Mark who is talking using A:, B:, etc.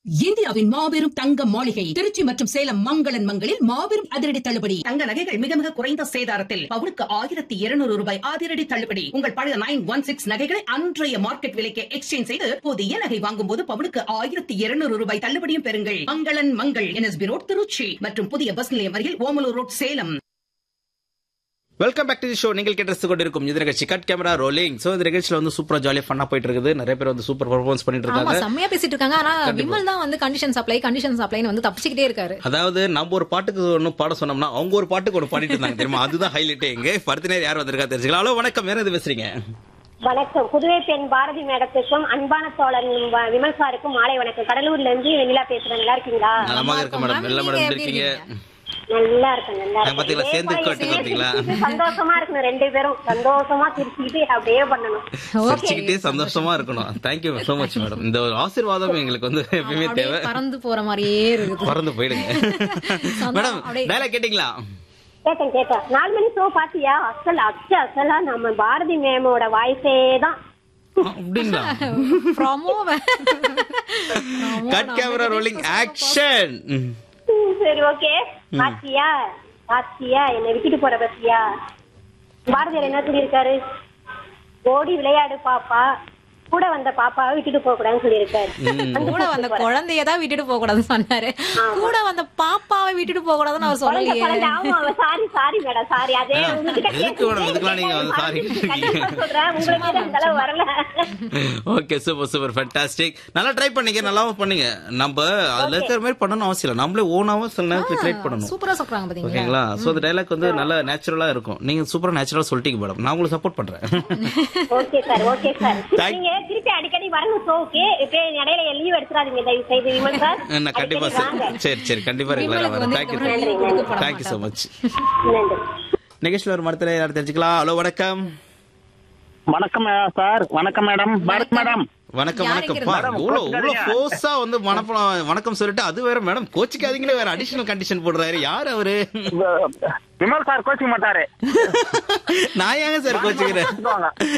A: இந்தியாவின் மாபெரும் தங்க மாளிகை திருச்சி மற்றும் சேலம் மங்களன் மங்களில் மாபெரும் அதிரடி தள்ளுபடி தங்க நகைகள் மிக மிக குறைந்த சேதாரத்தில் பவுனுக்கு ஆயிரத்தி இருநூறு ரூபாய் அதிரடி தள்ளுபடி உங்கள் பழைய நைன் ஒன் சிக்ஸ் நகைகளை அன்றைய மார்க்கெட் விலைக்கு எக்ஸ்சேஞ்ச் செய்து புதிய நகை வாங்கும் போது பவுனுக்கு ஆயிரத்தி இருநூறு ரூபாய் தள்ளுபடியும் பெறுங்கள் மங்களன் மங்கள் என்எஸ்பி ரோட் திருச்சி மற்றும் புதிய பஸ் நிலையம் அருகில் Omalur road Salem
B: welcome back to the show நீங்கள் கேட்டு கொண்டிருக்கும் இது நிகழ்ச்சி கட் கேமரா ரோலிங் சோ இந்த நிகழ்ச்சியில வந்து சூப்பரா ஜாலியா ஃபன்னா போயிட்டு இருக்குது நிறைய பேர் வந்து சூப்பர் பர்ஃபார்மன்ஸ் பண்ணிட்டு
C: ஆமா
B: இருக்காங்க
C: செம்மையா பேசிட்டு இருக்காங்க ஆனா விமல் தான் வந்து கண்டிஷன் சப்ளை கண்டிஷன் சப்ளைன்னு வந்து தப்பிச்சுக்கிட்டே இருக்காரு
B: அதாவது நம்ம ஒரு பாட்டுக்கு ஒன்று பாட சொன்னோம்னா அவங்க ஒரு பாட்டுக்கு ஒரு பாடிட்டு இருந்தாங்க தெரியுமா அதுதான் ஹைலைட்டே எங்க படுத்த நேரம் யார் வந்திருக்கா தெரிஞ்சுக்கலாம் ஹலோ வணக்கம் வேற எது பேசுறீங்க
D: வணக்கம் புதுவை பெண் பாரதி மேடத்துக்கும் அன்பான தோழன் வ- விமல் சாருக்கும் மாலை வணக்கம் கடலூர்ல இருந்து வெண்ணிலா பேசுறேன் நல்லா இருக்கீங்களா
B: நலமாக இருக்க மேடம் நல்ல மேடம்
C: நீங்க
B: இருக்கீங்க
D: நல்லா இருக்கேன் நல்லா
B: நான் பாத்தீங்களா,
D: இதே
B: சேர்ந்து
D: போல
B: காட்டுங்க
D: எப்பயுமே
B: பாத்தீங்களா?
D: சிரிச்சுட்டு சந்தோஷமா இருக்கணும் ரெண்டு பேரும் சந்தோஷமா சிரிச்சுக்கிட்டு அப்படியே பண்ணணும்
B: சிரிச்சுக்கிட்டே சந்தோஷமா இருக்கணும் தேங்க்யூ சோ மச் மேடம் இந்த ஒரு ஆசீர்வாதம் எங்களுக்கு வந்து எப்பயுமே
C: அப்படியே
B: தேவை
C: பறந்து போற மாதிரியே இருக்குது
B: பறந்து போயிடுங்க
C: சந்தோஷம்,
B: மேடம்
C: அப்படியே.
B: டைலாக் கேட்டீங்களா
D: கேட்டேன் கேட்டேன் நாலு மணி ஷோ பாத்தியா அசல் அச்சு அசலா நம்ம பாரதி மேமோட வாய்ஸே தான்
B: அப்படிங்களா
C: promo
B: cut camera rolling action
D: ம், சரி ஓகே பாத்தியா பாத்தியா என்னை விட்டுட்டு போற பத்தியா பாரதியார் என்ன சொல்லியிருக்காரு ஓடி விளையாடு பாப்பா கூட வந்த பாப்பாவை விட்டுட்டு போக கூடாதுன்னு சொல்லியிருக்காரு வந்து
C: கூட வந்த குழந்தைய தான் விட்டுட்டு போக கூடாதுன்னு சொன்னாரு கூட வந்த பாப்பாவை விட்டுட்டு போக கூடாதுன்னு அவர்
D: குழந்தை,
C: சொல்லலையே
D: குழந்தை, ஆமா, சாரி சாரி மேடம் சாரி அதே
B: மேடம்,
D: உங்ககிட்ட
B: எதுக்கு மேடம் இதுக்கெல்லாம் நீங்க வந்து sorry
D: கண்டிப்பா சொல்றேன் உங்களுக்கு அந்த அளவு வரல
B: ஓகே சூப்பர் சூப்பர் ஃபேண்டாஸ்டிக் நல்லா ட்ரை பண்ணீங்க நல்லாவும் பண்ணீங்க நம்ம அதுல இருக்கிற மாதிரி பண்ணணும் அவசியம் இல்லை நம்மளே ஓனாவும் சில நேரத்தில் ட்ரை பண்ணணும்
C: சூப்பரா சொல்றாங்க பாத்தீங்களா
B: ஓகேங்களா சோ அந்த டைலாக் வந்து நல்லா நேச்சுரலா இருக்கும் நீங்க சூப்பரா நேச்சுரலா சொல்லிட்டீங்க மேடம் நான் உங்களுக்கு சப்போர்ட் பண்றேன்
D: okay sir okay sir
B: Thank-
D: நீங்க திருப்பி அடிக்கடி வரணும் ஷோக்கு இப்ப இடையில லீவ் எடுத்துறாதீங்க தயவு செய்து விமல் சார்
B: நான் கண்டிப்பா
D: அடிக்கடி
B: சரி
D: வாங்க.
B: சரி சரி கண்டிப்பா ரெகுலரா
C: விமலுக்கு
B: வரேன்
C: வந்து
B: தேங்க்யூ
C: இதுக்கப்புறம் leave கொடுக்கப்பட
B: தேங்க்யூ ஸோ
C: மாட்டாங்க.
B: மச்
D: நன்றி
B: நிகழ்ச்சியில் ஒரு மரத்துல யாரும் தெரிஞ்சுக்கலாம் ஹலோ வணக்கம்
E: வணக்கம் மே- சார் வணக்கம் மேடம் பாரத் மேடம்
B: வணக்கம்
C: யார்
B: வணக்கம்
C: இங்க
B: பா
E: இருந்தா?
B: இவ்வளவு இவ்வளவு
E: கோச்சுக்காதீங்க.
B: ஃபோர்ஸா வந்து மனப்படம் வணக்கம் சொல்லிட்டு அது வேற மேடம் கோச்சிக்காதீங்களே வேற அடிஷனல் கண்டிஷன் போடுறாரு யார் அவரு
E: விமல் சார் கோச்சிக்க மாட்டாரு
B: நான் ஏங்க சார் கோச்சிக்கிறேன்
E: வாங்க.